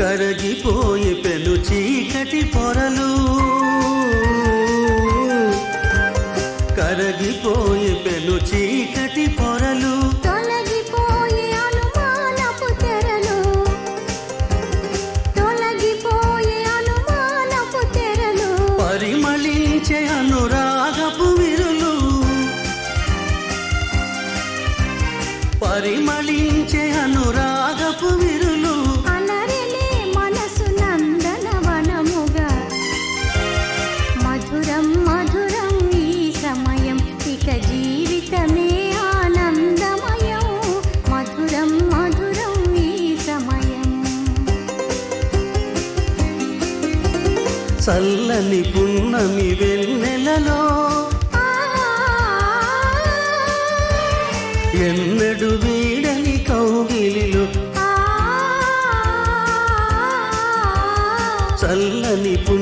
కరగిపోయి పెను చీకటి పొరలు కరగిపోయి పెను చీకటి పొరలు తొలగిపోయే అనుమానపు తెరలు తొలగిపోయే అనుమానపు తెరలు పరిమళించే అనురాగపు విరులు పరిమళించే అనురాగపు విరులు అలరిలే మనసు నందనవనముగా మధురం మధురం ఈ సమయం ఇక జీవితమే ఆనందమయం మధురం మధురం ఈ సమయం చల్లని పున్నమి వెన్నెలలో ఆ ఎన్నడు వీడని కౌగిలిలో ఆ చల్లని పున్నమి